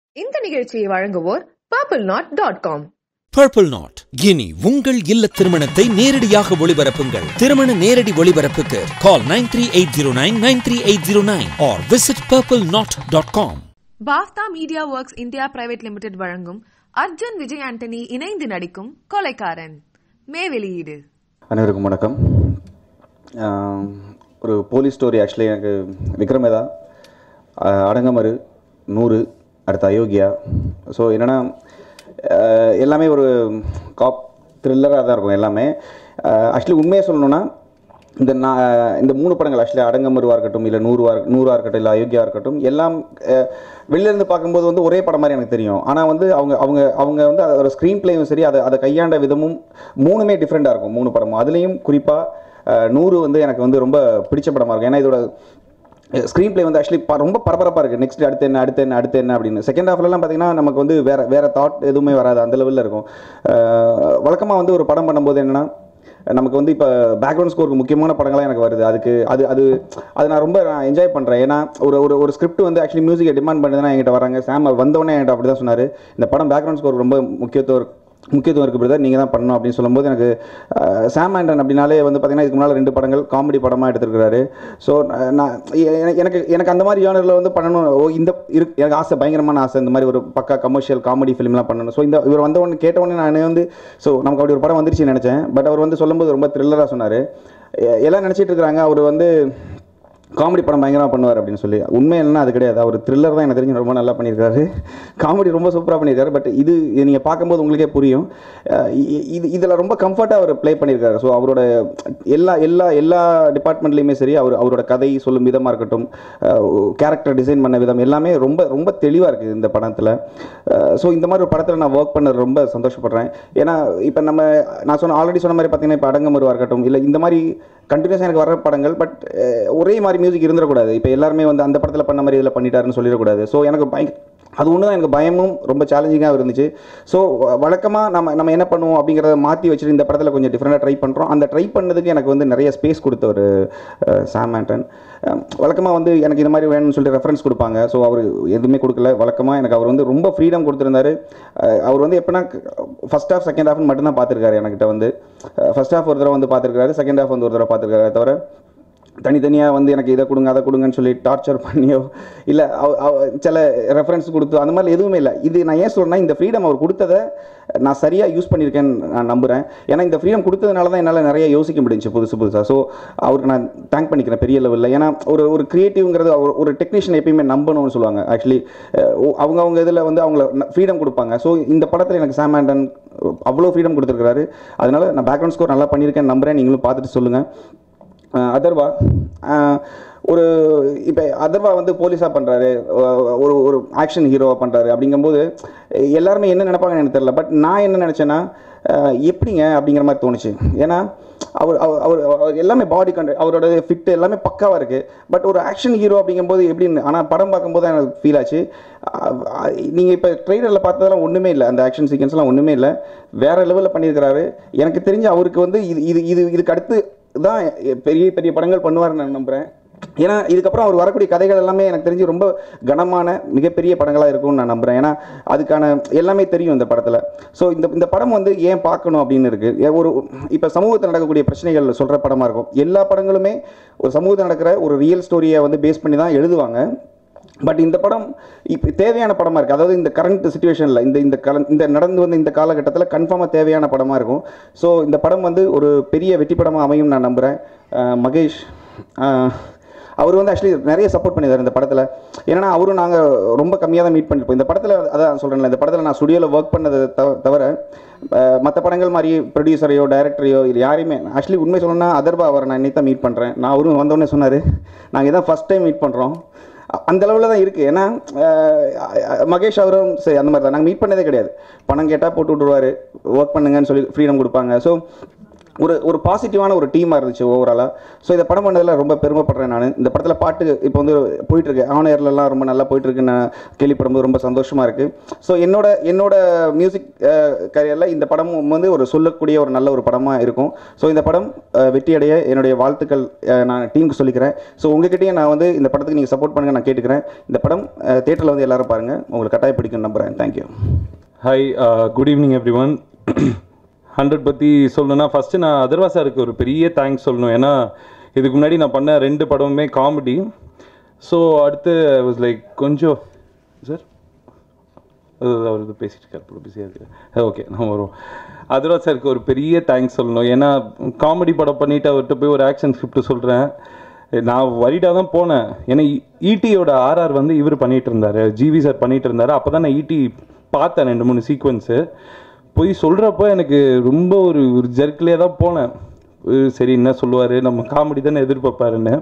இந்த நிகழ்ச்சியை வழங்குவோர் Purple Knot dot com Purple Knot இனி உங்கள் இல்ல திருமணத்தை நேரடியாக ஒளிபரப்புங்கள் திருமண நேரடி ஒளிபரப்புக்கு call nine three eight zero nine nine three eight zero nine or visit Purple Knot dot com BAFTA Media Works India Private Limited வழங்கும் அர்ஜுன் விஜய் ஆண்டனி இணைந்து நடிக்கும் கொலைக்காரன் மே வெளியீடு அனைவருக்கும் வணக்கம் ஆம், ஒரு போலீஸ் ஸ்டோரி ஆக்சுவலி எனக்கு விக்ரமேதா அஹ், அடங்கமறு நூறு அடுத்து அயோக்கியா ஸோ என்னென்னா எல்லாமே ஒரு காப் த்ரில்லராக தான் இருக்கும் எல்லாமே ஆக்சுவலி உண்மையை சொல்லணும்னா இந்த நான் இந்த மூணு படங்கள் ஆக்சுவலி அடங்கமருவாக இருக்கட்டும் இல்லை நூறுவா இருக்க- நூறா இருக்கட்டும் இல்லை அயோக்கியா இருக்கட்டும் எல்லாம் அஹ், வெளில இருந்து பார்க்கும்போது வந்து ஒரே படம் மாதிரி எனக்கு தெரியும் ஆனால் வந்து அவங்க அவங்க அவங்க வந்து அதோட ஸ்க்ரீன் பிளேயும் சரி அதை அதை கையாண்ட விதமும் மூணுமே டிஃப்ரெண்ட்டாக இருக்கும் மூணு படமும் அதுலேயும் குறிப்பாக நூறு வந்து எனக்கு வந்து ரொம்ப பிடிச்ச படமாக இருக்கும் ஏன்னா இதோட ஸ்க்ரீன் ப்ளே வந்து ஆக்சுவலி ரொம்ப பரபரப்பாக இருக்குது நெக்ஸ்ட் அடுத்து என்ன அடுத்து என்ன அடுத்து என்ன அப்படின்னு செகண்ட் ஹாஃப்லலாம் பார்த்தீங்கன்னா நமக்கு வந்து வேறு வேறு தாட் எதுவுமே வராது அந்த லெவலில் இருக்கும் வழக்கமாக வந்து ஒரு படம் பண்ணும்போது என்னென்னா நமக்கு வந்து இப்போ பேக்ரவுண்ட் ஸ்கோருக்கு முக்கியமான படங்களாக எனக்கு வருது அதுக்கு அது அது அது நான் ரொம்ப நான் என்ஜாய் பண்ணுறேன் ஏன்னா ஒரு ஒரு ஒரு ஸ்கிரிப்ட் வந்து ஆக்சுவலி மியூசிக்கை டிமாண்ட் பண்ணுதுன்னா என்கிட்ட வராங்க சாம் அவர் வந்தவொடனே என்கிட்ட அப்படி தான் சொன்னார் இந்த படம் பேக்ரவுண்ட் ஸ்கோர் ரொம்ப முக்கியத்துவம் இருக்கு- முக்கியத்துவம் இருக்குது பிரதர் நீங்கள் தான் பண்ணணும் அப்படின்னு சொல்லும்போது எனக்கு அஹ், சாம் ஆண்டன் அப்படின்னாலே வந்து பார்த்தீங்கன்னா இதுக்கு முன்னால் ரெண்டு படங்கள் காமெடி படமாக எடுத்திருக்கிறாரு ஸோ நான் எ- எனக்கு எனக்கு அந்த மாதிரி ஜானரில் வந்து பண்ணணும் ஓ இந்த இருக்கு எனக்கு ஆசை பயங்கரமான ஆசை இந்த மாதிரி ஒரு பக்கா கமர்ஷியல் காமெடி ஃபிலிம்லாம் பண்ணணும் ஸோ இந்த இவர் வந்த உடனே கேட்ட உடனே நான் வந்து ஸோ நமக்கு அப்படி ஒரு படம் வந்துருச்சுன்னு நினச்சேன் பட் அவர் வந்து சொல்லும்போது ரொம்ப த்ரில்லராக சொன்னார் எல்லாம் நினச்சிட்டு இருக்கிறாங்க அவர் வந்து காமெடி படம் பயங்கரமாக பண்ணுவார் அப்படின்னு சொல்லி உண்மை என்னன்னா அது கிடையாது அவர் த்ரில்லர் தான் எனக்கு தெரிஞ்சு ரொம்ப நல்லா பண்ணியிருக்காரு காமெடி ரொம்ப சூப்பராக பண்ணியிருக்காரு பட் இது நீங்கள் பார்க்கும்போது உங்களுக்கே புரியும் அஹ் இ- இது இதில் ரொம்ப கம்ஃபர்ட்டாக அவர் ப்ளே பண்ணியிருக்காரு ஸோ அவரோட எல்லா எல்லா எல்லா டிபார்ட்மெண்ட்லேயுமே சரி அவர் அவரோட கதை சொல்லும் விதமாக இருக்கட்டும் கேரக்டர் டிசைன் பண்ண விதம் எல்லாமே ரொம்ப ரொம்ப தெளிவாக இருக்குது இந்த படத்தில் ஸோ இந்த மாதிரி ஒரு படத்தில் நான் ஒர்க் பண்ண ரொம்ப சந்தோஷப்படுறேன் ஏன்னா இப்போ நம்ம நான் சொன்ன ஆல்ரெடி சொன்ன மாதிரி பார்த்தீங்கன்னா இப்போ அடங்கமருவா இருக்கட்டும் இல்லை இந்த மாதிரி கண்டினியூஸாக எனக்கு வர படங்கள் பட் ஒரே மாதிரி மியூசிக் இருந்துடக்கூடாது இப்போ எல்லாருமே வந்து அந்த படத்தில் பண்ண மாதிரி இதில் பண்ணிட்டாருன்னு சொல்லிடக்கூடாது ஸோ எனக்கு பய அது ஒன்று தான் எனக்கு பயமும் ரொம்ப சேலஞ்சிங்காக இருந்துச்சு ஸோ வழக்கமாக நம்ம நம்ம என்ன பண்ணுவோம் அப்படிங்கிறத மாற்றி வச்சுட்டு இந்த படத்தில் கொஞ்சம் டிஃப்ரெண்ட்டாக ட்ரை பண்ணுறோம் அந்த ட்ரை பண்ணதுக்கு எனக்கு வந்து நிறைய ஸ்பேஸ் கொடுத்த ஒரு சாம் ஆண்டன் வழக்கமாக வந்து எனக்கு இந்த மாதிரி வேணும்னு சொல்லிட்டு ரெஃபரன்ஸ் கொடுப்பாங்க ஸோ அவர் எதுவுமே கொடுக்கல வழக்கமாக எனக்கு அவர் வந்து ரொம்ப ஃப்ரீடம் கொடுத்துருந்தாரு அஹ் அவர் வந்து எப்படின்னா ஃபஸ்ட் ஹாஃப் செகண்ட் ஹாஃப்னு மட்டும்தான் பார்த்துருக்காரு என்கிட்ட வந்து ஃபஸ்ட் ஹாஃப் ஒரு தடவை வந்து பார்த்துருக்காரு செகண்ட் ஹாஃப் வந்து ஒரு தடவை பார்த்துருக்காரு தவிர தனித்தனியாக வந்து எனக்கு இதை கொடுங்க அதை கொடுங்கன்னு சொல்லி டார்ச்சர் பண்ணியோ இல்லை சில ரெஃபரன்ஸ் கொடுத்து அந்த மாதிரி எதுவுமே இல்லை இது நான் ஏன் சொல்றேன்னா இந்த ஃப்ரீடம் அவர் கொடுத்ததை நான் சரியாக யூஸ் பண்ணியிருக்கேன்னு நான் நம்புகிறேன் ஏன்னா இந்த ஃப்ரீடம் கொடுத்ததுனால தான் என்னால் நிறைய யோசிக்க முடிஞ்சுச்சு புதுசு புதுசாக ஸோ அவருக்கு நான் தேங்க் பண்ணிக்கிறேன் பெரிய லெவலில் ஏன்னா ஒரு ஒரு கிரியேட்டிவ்ங்கிறது ஒரு ஒரு டெக்னீஷியன் எப்பயுமே நம்பணும்னு சொல்லுவாங்க ஆக்சுவலி அவங்க அவங்க இதில் வந்து அவங்கள ஃப்ரீடம் கொடுப்பாங்க ஸோ இந்த படத்தில் எனக்கு சாம் ஆண்டன் அவ்வளோ ஃப்ரீடம் கொடுத்துருக்காரு அதனால நான் பேக்ரவுண்ட் ஸ்கோர் நல்லா பண்ணியிருக்கேன்னு நம்புறேன் நீங்களும் பார்த்துட்டு சொல்லுங்கள் அஹ் அதர்வா அஹ் ஒரு இப்போ அதர்வா வந்து போலீஸாக பண்ணுறாரு ஒரு ஒரு ஆக்ஷன் ஹீரோவாக பண்ணுறாரு அப்படிங்கும்போது எல்லாருமே என்ன நினைப்பாங்கன்னு எனக்கு தெரியல பட் நான் என்ன நினச்சேன்னா அஹ் எப்படிங்க அப்படிங்கிற மாதிரி தோணுச்சு ஏன்னா அவர் அவர் அவர் அவர் எல்லாமே பாடி கண்ட் அவரோட ஃபிட் எல்லாமே பக்காவாக இருக்குது பட் ஒரு ஆக்ஷன் ஹீரோ அப்படிங்கும்போது எப்படின்னு ஆனால் படம் பார்க்கும்போது தான் எனக்கு ஃபீல் ஆச்சு நீங்கள் இப்போ ட்ரெய்லரில் பார்த்ததெல்லாம் ஒன்றுமே இல்லை அந்த ஆக்ஷன் சீக்வன்ஸ்லாம் ஒன்றுமே இல்லை வேறு லெவலில் பண்ணியிருக்கிறாரு எனக்கு தெரிஞ்சு அவருக்கு வந்து இது இது இது இதுக்கு அடுத்து தான் பெரிய பெரிய படங்கள் பண்ணுவார்னு நான் நம்புகிறேன் ஏன்னா இதுக்கப்புறம் அவர் வரக்கூடிய கதைகள் எல்லாமே எனக்கு தெரிஞ்சு ரொம்ப கனமான மிகப்பெரிய படங்களாக இருக்கும்னு நான் நம்புகிறேன் ஏன்னா அதுக்கான எல்லாமே தெரியும் இந்த படத்தில் ஸோ இந்த இந்த படம் வந்து ஏன் பார்க்கணும் அப்படின்னு இருக்குது ஒரு இப்போ சமூகத்தில் நடக்கக்கூடிய பிரச்சனைகள் சொல்கிற படமாக இருக்கும் எல்லா படங்களுமே ஒரு சமூகத்தில் நடக்கிற ஒரு ரியல் ஸ்டோரியை வந்து பேஸ் பண்ணி தான் எழுதுவாங்க பட் இந்த படம் இப்போ தேவையான படமாக இருக்குது அதாவது இந்த கரண்ட் சுச்சுவேஷனில் இந்த இந்த கல இந்த நடந்து வந்த இந்த காலகட்டத்தில் கன்ஃபார்மாக தேவையான படமாக இருக்கும் ஸோ இந்த படம் வந்து ஒரு பெரிய வெற்றி படமாக அமையும் நான் நம்புகிறேன் மகேஷ் அஹ், அவர் வந்து ஆக்சுவலி நிறைய சப்போர்ட் பண்ணியிருந்தார் இந்த படத்தில் ஏன்னா அவரும் நாங்கள் ரொம்ப கம்மியாக தான் மீட் பண்ணியிருப்போம் இந்த படத்தில் அதான் சொல்கிறேன்ல இந்த படத்தில் நான் ஸ்டுடியோவில் ஒர்க் பண்ணதை தவ- தவிர மற்ற படங்கள் மாதிரி ப்ரொடியூசரையோ டைரக்டரையோ இது யாரையுமே ஆக்சுவலி உண்மை சொல்லணும்னா அதர்பா அவரை நான் இன்னைக்கு தான் மீட் பண்ணுறேன் நான் அவரும் வந்தோடனே சொன்னார் நாங்கள் இதான் ஃபஸ்ட் டைம் மீட் பண்ணுறோம் அந்த லெவலில் தான் இருக்குது ஏன்னா அஹ், மகேஷ் அவரும் சரி அந்த மாதிரி தான் நாங்கள் மீட் பண்ணதே கிடையாது பணம் கேட்டால் போட்டு விட்ருவாரு ஒர்க் பண்ணுங்கன்னு சொல்லி ஃப்ரீடம் கொடுப்பாங்க ஸோ ஒரு ஒரு பாசிட்டிவான ஒரு டீமாக இருந்துச்சு ஓவராலாக ஸோ இந்த படம் பண்ணதில் ரொம்ப பெருமைப்படுறேன் நான் இந்த படத்தில் பாட்டு இப்போ வந்து போயிட்டுருக்கு ஆனையர்லலாம் ரொம்ப நல்லா போயிட்டுருக்குன்னு நான் கேள்விப்படும்போது ரொம்ப சந்தோஷமாக இருக்குது ஸோ என்னோட என்னோட மியூசிக் கரியரில் இந்த படமும் வந்து ஒரு சொல்லக்கூடிய ஒரு நல்ல ஒரு படமாக இருக்கும் ஸோ இந்த படம் அஹ், வெற்றியடைய என்னுடைய வாழ்த்துக்கள் அஹ், நான் டீமுக்கு சொல்லிக்கிறேன் ஸோ உங்ககிட்டயே நான் வந்து இந்த படத்துக்கு நீங்கள் சப்போர்ட் பண்ணுங்க நான் கேட்டுக்கிறேன் இந்த படம் தேட்டரில் வந்து எல்லாரும் பாருங்கள் உங்களுக்கு கட்டாயம் பிடிக்கும் நம்புகிறேன் thank you hi good evening every one hundred பற்றி சொல்லணும்னா ஃபஸ்ட்டு நான் அதர்வா சாருக்கு ஒரு பெரிய தேங்க்ஸ் சொல்லணும் ஏன்னா இதுக்கு முன்னாடி நான் பண்ண ரெண்டு படமுமே காமெடி ஸோ அடுத்து வாஸ் லைக் கொஞ்சம் சார் அவர் இது பேசிட்டு இருக்காரு பிஸியாக இருக்கு ஓகே நான் வருவோம் அதர்வா சாருக்கு ஒரு பெரிய தேங்க்ஸ் சொல்லணும் ஏன்னா காமெடி படம் பண்ணிட்டு அவர்கிட்ட போய் ஒரு ஆக்ஷன் ஸ்கிரிப்ட் சொல்கிறேன் நான் வரிடாக தான் போனேன் ஏன்னா ஈட்டியோட ஆர்ஆர் வந்து இவர் பண்ணிட்டு இருந்தார் ஜிவி சார் பண்ணிட்டு இருந்தார் அப்போ தான் நான் ஈட்டி பார்த்தேன் ரெண்டு மூணு சீக்வன்ஸு போய் சொல்கிறப்போ எனக்கு ரொம்ப ஒரு ஒரு ஜர்க்கிலே தான் போனேன் அஹ் சரி என்ன சொல்லுவார் நம்ம காமெடி தானே எதிர்பார்ப்பாருன்னு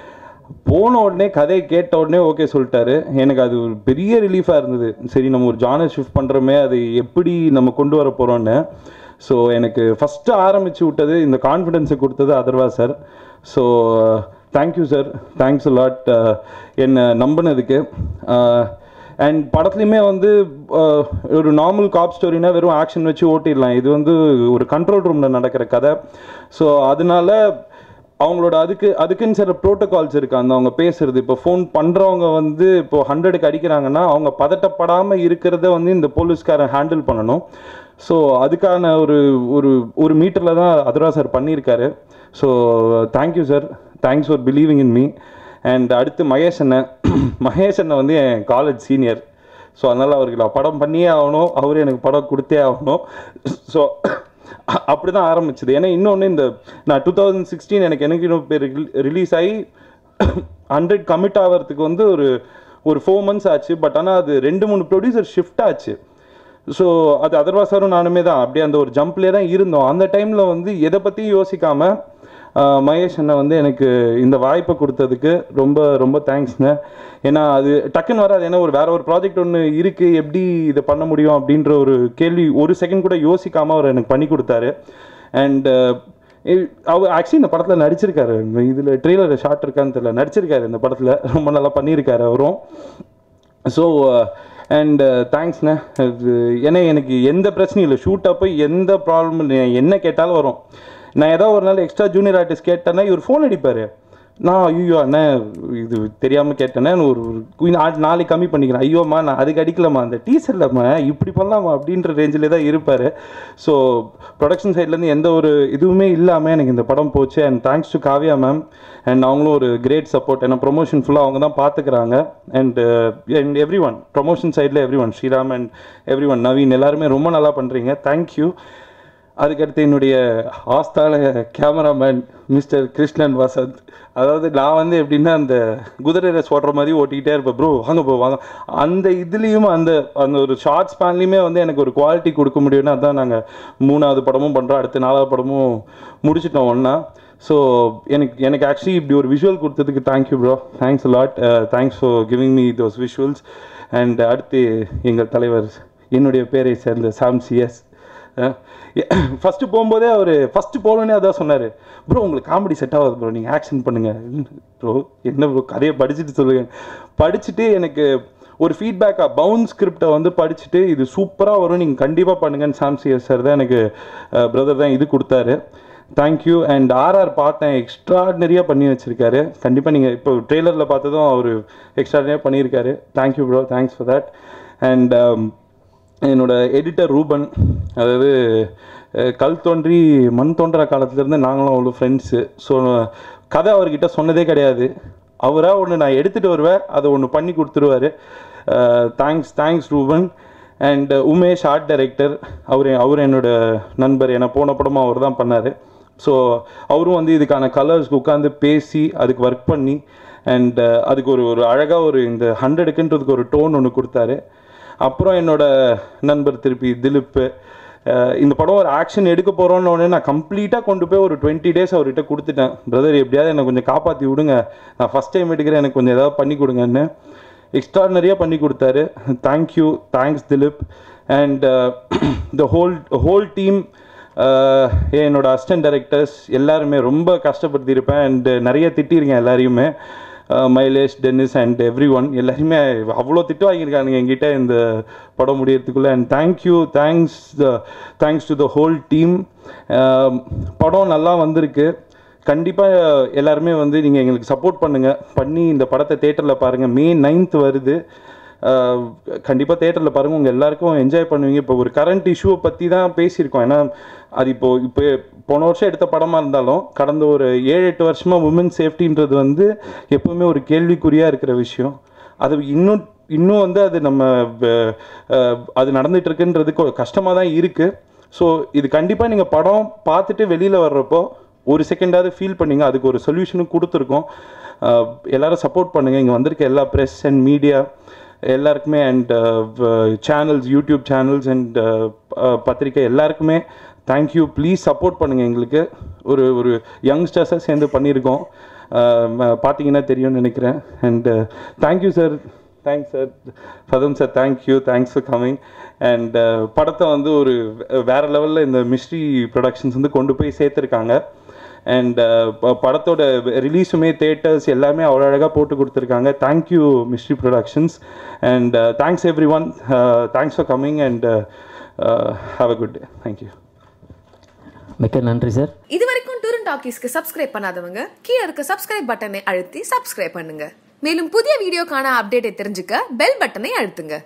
போன உடனே கதையை கேட்ட உடனே ஓகே சொல்லிட்டாரு எனக்கு அது ஒரு பெரிய ரிலீஃபாக இருந்தது சரி நம்ம ஒரு ஜானர் ஷிஃப்ட் பண்ணுறோமே அது எப்படி நம்ம கொண்டு வர போகிறோன்னு ஸோ எனக்கு ஃபஸ்ட்டு ஆரம்பித்து விட்டது இந்த கான்ஃபிடென்ஸை கொடுத்தது Atharva sir so thank you sir thanks lot என்னை நம்பினதுக்கு அண்ட் படத்துலையுமே வந்து அஹ், ஒரு நார்மல் காப் ஸ்டோரினா வெறும் ஆக்ஷன் வச்சு ஓட்டிடலாம் இது வந்து ஒரு கண்ட்ரோல் ரூமில் நடக்கிற கதை ஸோ அதனால அவங்களோட அதுக்கு அதுக்குன்னு சில ப்ரோட்டோகால்ஸ் இருக்கு அந்த அவங்க பேசுறது இப்போ ஃபோன் பண்ணுறவங்க வந்து இப்போ ஹண்ட்ரடுக்கு அடிக்கிறாங்கன்னா அவங்க பதட்டப்படாமல் இருக்கிறத வந்து இந்த போலீஸ்காரன் ஹேண்டில் பண்ணணும் ஸோ அதுக்கான ஒரு ஒரு ஒரு மீட்டரில் தான் அதுரா சார் பண்ணியிருக்காரு so thank you sir thanks for believing in me and அடுத்து மகேஷ் அண்ணன் மகேஷ் அண்ணன் வந்து என் காலேஜ் சீனியர் ஸோ அதனால் அவருக்கு நான் படம் பண்ணியே ஆகணும் அவரு எனக்கு படம் கொடுத்தே ஆகணும் ஸோ அப்படி தான் ஆரம்பிச்சது ஏன்னா இன்னொன்று இந்த நான் டூ தௌசண்ட் சிக்ஸ்டீன் எனக்கு எனக்கு இன்னும் பேர் ரிலீஸ் ஆகி ஹண்ட்ரட் கமிட் ஆகிறதுக்கு வந்து ஒரு ஒரு ஃபோர் மந்த்ஸ் ஆச்சு பட் ஆனால் அது ரெண்டு மூணு ப்ரொடியூசர் ஷிஃப்ட் ஆச்சு ஸோ அது அதர்வா சாரும் நானுமே தான் அப்படியே அந்த ஒரு ஜம்ப்லேயே தான் இருந்தோம் அந்த டைமில் வந்து எதை பற்றியும் யோசிக்காமல் மகேஷ் அண்ணன் வந்து எனக்கு இந்த வாய்ப்பை கொடுத்ததுக்கு ரொம்ப ரொம்ப தேங்க்ஸ்ங்க ஏன்னா அது டக்குன்னு வராது ஏன்னா ஒரு வேற ஒரு ப்ராஜெக்ட் ஒன்று இருக்குது எப்படி இதை பண்ண முடியும் அப்படின்ற ஒரு கேள்வி ஒரு செகண்ட் கூட யோசிக்காமல் அவர் எனக்கு பண்ணி கொடுத்தாரு அண்ட் அவர் ஆக்சுவலி இந்த படத்தில் நடிச்சிருக்காரு இதில் ட்ரெய்லர் ஷார்ட் இருக்கான்னு தெரியல நடிச்சிருக்காரு இந்த படத்தில் ரொம்ப நல்லா பண்ணியிருக்காரு அவரும் ஸோ அண்ட் தேங்க்ஸ்ண்ணே ஏன்னா எனக்கு எந்த பிரச்சனையும் இல்லை ஷூட் அப்போ எந்த ப்ராப்ளம் இல்லை என்ன கேட்டாலும் வரும் நான் ஏதாவது ஒரு நாள் எக்ஸ்ட்ரா ஜூனியர் ஆர்டிஸ்ட் கேட்டேன்னா இவர் ஃபோன் அடிப்பார் நான் ஐயோ அண்ணே இது தெரியாமல் கேட்டேனே ஒரு ஒரு நா- நாளைக்கு கம்மி பண்ணிக்கிறேன் ஐயோம்மா நான் அதுக்கு அடிக்கலாமா அந்த டீசர்லம்மா இப்படி பண்ணலாமா அப்படின்ற ரேஞ்சிலே தான் இருப்பார் ஸோ ப்ரொடக்ஷன் சைட்லேருந்து எந்த ஒரு இதுவுமே இல்லாமல் எனக்கு இந்த படம் போச்சு and thanks to Kavya ma'am and அவங்களும் ஒரு கிரேட் சப்போர்ட் ஏன்னா ப்ரொமோஷன் ஃபுல்லாக அவங்க தான் பார்த்துக்கிறாங்க and and every one promotion சைடில் every one Sriram and every one Naveen எல்லாருமே ரொம்ப நல்லா பண்ணுறீங்க தேங்க்யூ அதுக்கடுத்து என்னுடைய ஆஸ்தான கேமராமேன் மிஸ்டர் கிருஷ்ணன் வசந்த் அதாவது நான் வந்து எப்படின்னா அந்த குதிரை ரேஸ் ஓட்டுற மாதிரி ஓட்டிக்கிட்டே இருப்பேன் ப்ரோ வாங்க ப்ரோ வாங்க அந்த இதுலேயும் அந்த அந்த ஒரு ஷார்ட் ஸ்பேன்லேயுமே வந்து எனக்கு ஒரு குவாலிட்டி கொடுக்க முடியும்னு அதான் நாங்கள் மூணாவது படமும் பண்ணுறோம் அடுத்து நாலாவது படமும் முடிச்சிட்டோம் ஒன்றா ஸோ எனக்கு எனக்கு ஆக்சுவலி இப்படி ஒரு விஷுவல் கொடுத்ததுக்கு thank you bro thanks lot thanks for giving me those visuals and அடுத்து எங்கள் தலைவர் என்னுடைய பேரை சேர்ந்த சாம் சிஎஸ் ஃபஸ்ட்டு போகும்போதே அவர் ஃபஸ்ட்டு போகலன்னே அதான் சொன்னார் ப்ரோ உங்களுக்கு காமெடி செட் ஆகாது ப்ரோ நீங்கள் ஆக்ஷன் பண்ணுங்கள் ப்ரோ என்ன ப்ரோ கதையை படிச்சுட்டு சொல்லுங்கள் படிச்சுட்டு எனக்கு ஒரு ஃபீட்பேக்காக பவுன் ஸ்கிரிப்டை வந்து படிச்சுட்டு இது சூப்பராக வரும் நீங்கள் கண்டிப்பாக பண்ணுங்கன்னு சாம் சிஎஸ் சார் தான் எனக்கு பிரதர் தான் இது கொடுத்தாரு தேங்க்யூ அண்ட் ஆர்ஆர் பார்த்தேன் எக்ஸ்ட்ராடினரியாக பண்ணி வச்சுருக்காரு கண்டிப்பாக நீங்கள் இப்போ ட்ரெய்லரில் பார்த்ததும் அவர் எக்ஸ்ட்ராடினரியாக பண்ணியிருக்காரு thank you bro thanks for that and என்னோட எடிட்டர் ரூபன் அதாவது அஹ், கல் தோன்றி மண் தோன்ற காலத்துலேருந்து நாங்களும் அவ்வளோ ஃப்ரெண்ட்ஸு ஸோ கதை அவர்கிட்ட சொன்னதே கிடையாது அவராக ஒன்று நான் எடுத்துகிட்டு வருவேன் அதை ஒன்று பண்ணி கொடுத்துருவாரு thanks thanks Ruben and Umesh art director அவர் அவர் என்னோட நண்பர் என்னை போன படமும் அவர் தான் பண்ணார் ஸோ அவரும் வந்து இதுக்கான கலர்ஸ்க்கு உட்காந்து பேசி அதுக்கு ஒர்க் பண்ணி அண்ட் அதுக்கு ஒரு ஒரு அழகாக ஒரு இந்த ஹண்ட்ரடுக்குன்றதுக்கு ஒரு டோன் ஒன்று கொடுத்தாரு அப்புறம் என்னோட நண்பர் திருப்பி திலீப்பு அஹ் இந்த படம் ஒரு ஆக்ஷன் எடுக்க போகிறோன்னு உடனே நான் கம்ப்ளீட்டாக கொண்டு போய் ஒரு டுவெண்ட்டி டேஸ் அவர்கிட்ட கொடுத்துட்டேன் பிரதர் எப்படியாவது என்னை கொஞ்சம் காப்பாற்றி விடுங்க நான் ஃபஸ்ட் டைம் எடுக்கிறேன் எனக்கு கொஞ்சம் ஏதாவது பண்ணி கொடுங்கன்னு எக்ஸ்ட்ராடனரியாக பண்ணி கொடுத்தாரு thank you thanks Dileep and the whole whole team ஆஹ் என்னோட அசிஸ்டன்ட் டைரக்டர்ஸ் எல்லாருமே ரொம்ப கஷ்டப்படுத்தியிருப்பேன் அண்ட் நிறைய திட்டியிருக்கேன் எல்லாரையுமே Mylesh Dennis and every one எல்லாருமே அவ்வளோ திட்டு வாங்கியிருக்கானுங்க என்கிட்ட இந்த படம் முடியறதுக்குள்ளே and thank you thanks thanks to the whole team படம் நல்லா வந்திருக்கு கண்டிப்பாக எல்லாருமே வந்து நீங்கள் எங்களுக்கு சப்போர்ட் பண்ணுங்கள் பண்ணி இந்த படத்தை தேட்டரில் பாருங்கள் மே நைன்த் வருது கண்டிப்பாக தேட்டரில் பாருங்கள் உங்கள் எல்லாருக்கும் என்ஜாய் பண்ணுவீங்க இப்போ ஒரு கரண்ட் இஷ்யூவை பற்றி தான் பேசியிருக்கோம் ஏன்னா அது இப்போ இப்போ போன வருஷம் எடுத்த படமாக இருந்தாலும் கடந்த ஒரு ஏழு எட்டு வருஷமாக உமன் சேஃப்டின்றது வந்து எப்பவுமே ஒரு கேள்விக்குறியாக இருக்கிற விஷயம் அது இன்னும் இன்னும் வந்து அது நம்ம வ- அஹ், அது நடந்துட்டு இருக்குன்றது கஷ்டமாக தான் இருக்குது ஸோ இது கண்டிப்பாக நீங்கள் படம் பார்த்துட்டு வெளியில் வர்றப்போ ஒரு செகண்டாவது ஃபீல் பண்ணீங்க அதுக்கு ஒரு சொல்யூஷனும் கொடுத்துருக்கோம் அஹ், எல்லாரும் சப்போர்ட் பண்ணுங்கள் இங்கே வந்திருக்க எல்லா ப்ரெஸ் அண்ட் மீடியா எல்லாருக்குமே and channels YouTube channels and பத்திரிக்கை எல்லாருக்குமே தேங்க்யூ ப்ளீஸ் சப்போர்ட் பண்ணுங்கள் எங்களுக்கு ஒரு ஒரு யங்ஸ்டர்ஸாக சேர்ந்து பண்ணியிருக்கோம் அஹ், ம- பார்த்தீங்கன்னா தெரியும்னு நினைக்கிறேன் and thank you sir thanks sir ஃபதம் sir thank you thanks for coming and படத்தை வந்து ஒரு வே- வேற லெவலில் இந்த மிஸ்ட்ரி ப்ரொடக்ஷன்ஸ் வந்து கொண்டு போய் சேர்த்துருக்காங்க அண்ட் படத்தோட ரிலீஸுமே தேட்டர்ஸ் எல்லாமே அவ்வளோ அழகாக போட்டு கொடுத்துருக்காங்க thank you Mystery Productions and thanks every one thanks for coming and have a good day thank you மிக்க நன்றி சார் இது வரைக்கும் டூரன் டாக்கீஸ்க்கு சப்ஸ்கிரைப் பண்ணாதவங்க கீழே இருக்க சப்ஸ்கிரைப் பட்டனை அழுத்தி சப்ஸ்கிரைப் பண்ணுங்க மேலும் புதிய வீடியோக்கான அப்டேட்டை தெரிஞ்சுக்க பெல் பட்டனை அழுத்துங்க